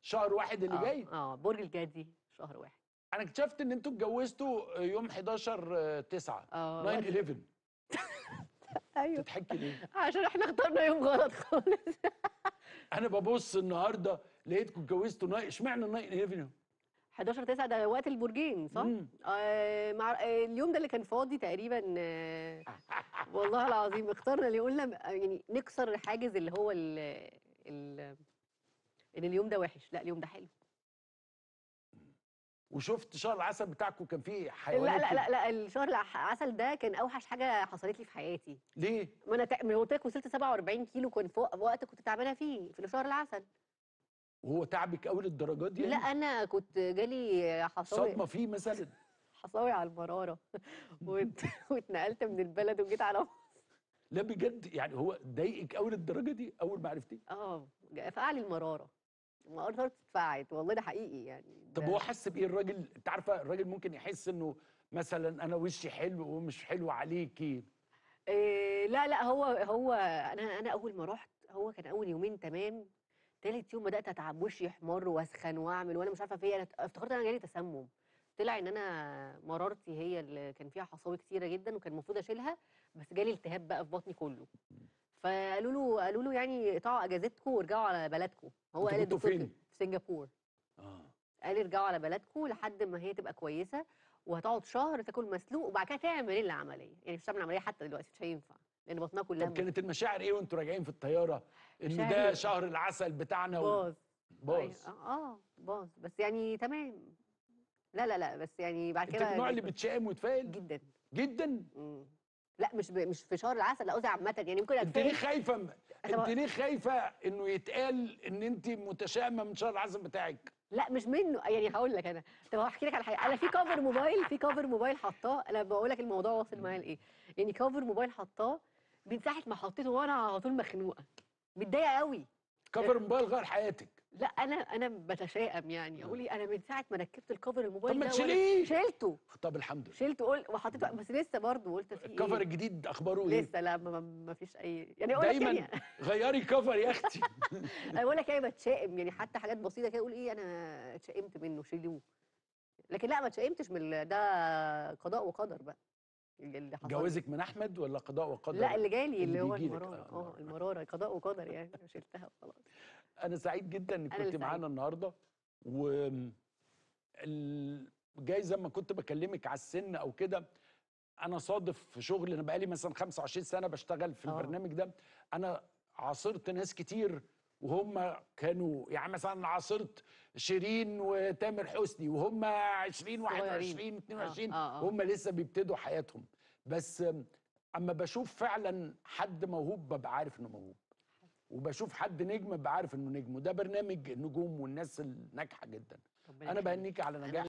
شهر واحد اللي آه، جاي اه برج الجدي شهر واحد انا اكتشفت ان انتوا اتجوزتوا يوم 11 9 اه 9 11 ايوه تضحكي ليه عشان احنا اخترنا يوم غلط خالص انا ببص النهارده لقيتكم اتجوزتوا ناي- اشمعنى 9 11 11 9 ده وقت البرجين صح؟ مم. آه مع آه اليوم ده اللي كان فاضي تقريبا آه والله العظيم اخترنا اللي قلنا م- يعني نكسر حاجز اللي هو ال ال ان اليوم ده وحش لا اليوم ده حلو وشفت شهر العسل بتاعكم كان فيه لا حيوانات لا كده. لا لا الشهر العسل ده كان اوحش حاجه حصلت لي في حياتي ليه ما انا تق- ما قلت لك وصلت 47 كيلو كان فوق وقت كنت تعبانه فيه في شهر العسل وهو تعبك قوي للدرجات دي لا يعني؟ انا كنت جالي حصاوي صدمه فيه مثلا حصاوي على المراره وات- واتنقلت من البلد وجيت على مصر. لا بجد يعني هو ضايقك قوي للدرجه دي اول ما عرفتيه اه جا- فقع لي المراره المراره اتفقعت والله ده حقيقي يعني طب ده- هو حس بايه الراجل انت عارفه الراجل ممكن يحس انه مثلا انا وشي حلو ومش حلو عليكي إيه لا لا هو هو انا انا اول ما رحت هو كان اول يومين تمام تالت يوم بدات اتعب وشي يحمر واسخن واعمل وانا مش عارفه في ايه انا افتكرت ان انا جالي تسمم طلع ان انا مرارتي هي اللي كان فيها حصاوي كتيره جدا وكان المفروض اشيلها بس جالي التهاب بقى في بطني كله فقالوا له قالوا له يعني اقطعوا اجازتكم وارجعوا على بلدكم هو انتوا قال كنتوا الدكتور فين؟ كده، في سنغافور اه قال ارجعوا على بلدكم لحد ما هي تبقى كويسه وهتقعد شهر تاكل مسلوق وبعد كده تعمل العمليه يعني مش هتعمل عمليه حتى دلوقتي مش هينفع لان بطنها كلها طب كانت المشاعر ايه وانتوا راجعين في الطياره ان مشاعر ده إيه؟ شهر العسل بتاعنا و... باظ باظ أيوة، اه آه، باظ بس يعني تمام لا لا لا بس يعني بعد انت كده من النوع اللي جيت- بتشائم وتفائل جدا جدا مم. لا مش ب... مش في شهر العسل لا قصدي عامه يعني ممكن انت ليه اتفائل خايفه م... أصل انت هو- ليه خايفه انه يتقال ان انت متشائمه من شهر العسل بتاعك لا مش منه يعني هقول لك انا طب هحكي لك على حاجه انا في كفر موبايل في كفر موبايل حطاه انا بقول لك الموضوع واصل معايا لايه يعني كفر موبايل حطاه من ساعه ما حطيته وانا على طول مخنوقه متضايقه قوي كفر موبايل غير حياتك لا انا انا بتشائم يعني اقول ايه انا من ساعه ما ركبت الكفر الموبايل طب ما ده وأنا تشيليه. شلته طب الحمد لله شلته قلت وحطيته بس لسه برضه قلت في الكفر ايه الجديد اخباره ايه لسه لا ما, ما- ما فيش اي يعني اقول لك دايما يعني غيري كفر يا اختي انا بقول لك ايه بتشائم يعني حتى حاجات بسيطه كده اقول ايه انا اتشائمت منه شيلوه لكن لا ما اتشائمتش من ال- ده قضاء وقدر بقى اللي اللي حصل لي. جوازك من احمد ولا قضاء وقدر لا اللي جالي اللي, هو بيجيلك، المراره آه، اه المراره قضاء وقدر يعني شلتها وخلاص انا سعيد جدا انك أنا اللي كنت معانا سعيد. النهارده و ال- جاي زي ما كنت بكلمك على السن او كده انا صادف في شغل انا بقالي مثلا 25 سنه بشتغل في آه. البرنامج ده انا عاصرت ناس كتير وهم كانوا يعني مثلا عاصرت شيرين وتامر حسني وهم 20 21 22 آه، آه. وهم لسه بيبتدوا حياتهم بس أم، اما بشوف فعلا حد موهوب ببقى عارف انه موهوب وبشوف حد نجم ببقى عارف انه نجم وده برنامج النجوم والناس الناجحه جدا ربنا انا يخليك. بهنيك على أنا نجاح